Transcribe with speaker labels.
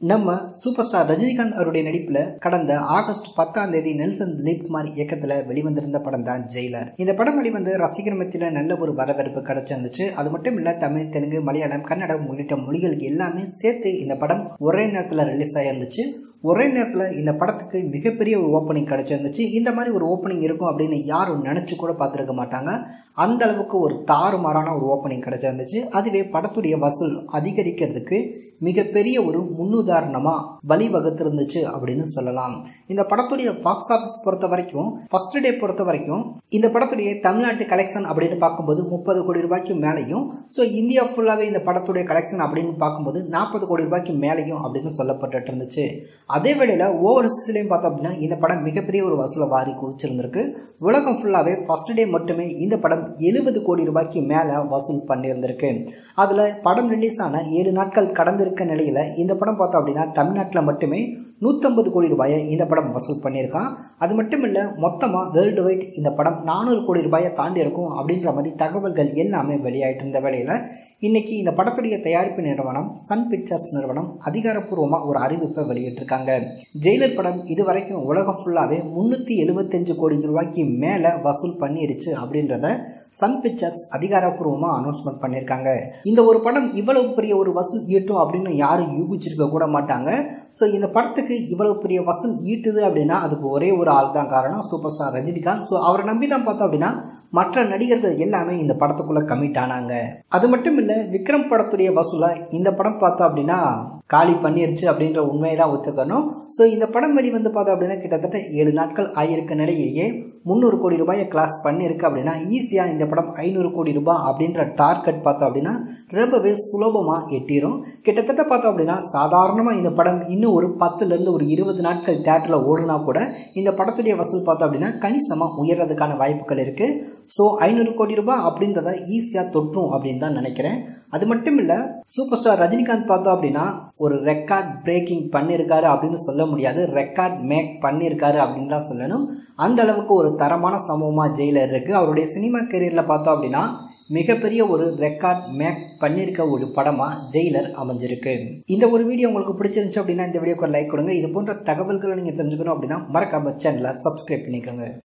Speaker 1: நம்ம super star Rajinikanth அவருடைய நடிப்பில் கடந்த ஆகஸ்ட் பத்தாம் தேதி நெல்சன் திலீப்குமார் இயக்கத்தில் வெளிவந்திருந்த படம் தான் ஜெயிலர் இந்த படம் வெளிவந்து ரசிகர் மத்தியில் நல்ல ஒரு வரவேற்பு கிடைச்சிருந்துச்சு அது மட்டும் இல்லை தமிழ் தெலுங்கு மலையாளம் கன்னடம் உள்ளிட்ட மொழிகள் எல்லாமே சேர்த்து இந்த படம் ஒரே நேரத்தில் ரிலீஸ் ஆகிருந்துச்சு ஒரே நேரத்தில் இந்த படத்துக்கு மிகப்பெரிய ஒரு ஓப்பனிங் கிடைச்சிருந்துச்சு இந்த மாதிரி ஒரு ஓப்பனிங் இருக்கும் அப்படின்னு யாரும் நினச்சி கூட பார்த்துருக்க மாட்டாங்க அந்த அளவுக்கு ஒரு தாறுமாறான ஒரு ஓப்பனிங் கிடைச்சிருந்துச்சு அதுவே படத்துடைய வசூல் அதிகரிக்கிறதுக்கு மிகப்பெரிய ஒரு முன்னுதாரணமாக வழிவகுத்திருந்துச்சு அப்படின்னு சொல்லலாம் இந்த படத்துடைய பாக்ஸ் ஆஃபீஸ் பொறுத்த வரைக்கும் ஃபர்ஸ்ட் டே பொறுத்த வரைக்கும் இந்த படத்துடைய தமிழ்நாட்டு கலெக்ஷன் அப்படின்னு பார்க்கும்போது முப்பது கோடி ரூபாய்க்கு மேலேயும் ஸோ இந்தியா ஃபுல்லாகவே இந்த படத்துடைய கலெக்ஷன் அப்படின்னு பார்க்கும்போது நாற்பது கோடி ரூபாய்க்கு மேலேயும் அப்படின்னு சொல்லப்பட்டு இருந்துச்சு அதே வேளையில் ஓவர்சீஸ்லையும் பார்த்தோம் அப்படின்னா இந்த படம் மிகப்பெரிய ஒரு வசூலை வாரி குவிச்சிருந்திருக்கு உலகம் ஃபுல்லாகவே ஃபர்ஸ்ட் டே மட்டுமே இந்த படம் எழுபது கோடி ரூபாய்க்கு மேலே வசூல் பண்ணியிருந்திருக்கு அதில் படம் ரிலீஸ் ஆன ஏழு நாட்கள் கடந்திருக்க நிலையில் இந்த படம் பார்த்தோம் அப்படின்னா தமிழ்நாட்டில் மட்டுமே நூற்றம்பது கோடி ரூபாயை இந்த படம் வசூல் பண்ணியிருக்கான் அது மட்டும் இல்லை மொத்தமாக வேர்ல்டு வைட் இந்த படம் நானூறு கோடி ரூபாயை தாண்டி இருக்கும் அப்படின்ற மாதிரி தகவல்கள் எல்லாமே வெளியாயிட்டு இருந்த வேளையில் இன்னைக்கு இந்த படத்துடைய தயாரிப்பு நிறுவனம் சன் பிக்சர்ஸ் நிறுவனம் அதிகாரப்பூர்வமாக ஒரு அறிவிப்பை வெளியிட்டிருக்காங்க ஜெயிலர் படம் இது வரைக்கும் உலகம் ஃபுல்லாகவே முந்நூற்றி எழுபத்தஞ்சு கோடி ரூபாய்க்கு மேலே வசூல் பண்ணிருச்சு அப்படின்றத சன் பிக்சர்ஸ் அதிகாரப்பூர்வமாக அனௌன்ஸ்மெண்ட் பண்ணியிருக்காங்க இந்த ஒரு படம் இவ்வளவு பெரிய ஒரு வசூல் ஈட்டும் அப்படின்னு யாரும் யூகிச்சிருக்க கூட மாட்டாங்க ஸோ இந்த படத்துக்கு இவ்வளவு பெரிய வசூல் ஈட்டுது அப்படின்னா அதுக்கு ஒரே ஒரு ஆள் தான் காரணம் சூப்பர் ஸ்டார் ரஜினிகாந்த் ஸோ அவரை நம்பி தான் பார்த்தோம் அப்படின்னா மற்ற நடிகர்கள் எல்லாமே இந்த படத்துக்குள்ள கமிட் ஆனாங்க அது மட்டும் இல்லை விக்ரம் படத்துடைய வசூலை இந்த படம் பார்த்தோம் அப்படின்னா காலி பண்ணிருச்சு அப்படின்ற உண்மையை தான் ஒத்துக்கணும் ஸோ இந்த படம் வெளிவந்து பார்த்தோம் அப்படின்னா கிட்டத்தட்ட ஏழு நாட்கள் ஆகியிருக்க நிலையிலேயே முந்நூறு கோடி ரூபாயை கிளாஸ் பண்ணியிருக்கு அப்படின்னா ஈஸியாக இந்த படம் ஐநூறு கோடி ரூபாய் அப்படின்ற டார்கெட் பார்த்தோம் அப்படின்னா ரொம்பவே சுலபமாக எட்டிரும் கிட்டத்தட்ட பார்த்தோம் அப்படின்னா சாதாரணமாக இந்த படம் இன்னும் ஒரு பத்துலேருந்து ஒரு இருபது நாட்கள் தேட்டரில் ஓடுனா கூட இந்த படத்துடைய வசூல் பார்த்தோம் அப்படின்னா கணிசமாக உயர்றதுக்கான வாய்ப்புகள் இருக்குது ஸோ ஐநூறு கோடி ரூபாய் அப்படின்றத ஈஸியாக தொற்றும் அப்படின்னு தான் நினைக்கிறேன் அது மட்டும் இல்லை சூப்பர் ஸ்டார் ரஜினிகாந்த் பார்த்தோம் அப்படின்னா ஒரு ரெக்கார்ட் பிரேக்கிங் பண்ணியிருக்காரு அப்படின்னு சொல்ல முடியாது ரெக்கார்ட் மேக் பண்ணியிருக்காரு அப்படின்னு தான் சொல்லணும் அந்த அளவுக்கு ஒரு தரமான சம்பவமாக ஜெயிலர் இருக்குது அவருடைய சினிமா கெரியரில் பார்த்தோம் அப்படின்னா மிகப்பெரிய ஒரு ரெக்கார்ட் மேக் பண்ணியிருக்க ஒரு படமாக ஜெயிலர் அமைஞ்சிருக்கு இந்த ஒரு வீடியோ உங்களுக்கு பிடிச்சிருந்துச்சு அப்படின்னா இந்த வீடியோக்கு லைக் கொடுங்க இது போன்ற தகவல்களை நீங்கள் தெரிஞ்சுக்கணும் அப்படின்னா மறக்காம சேனலை சப்ஸ்கிரைப் பண்ணிக்கோங்க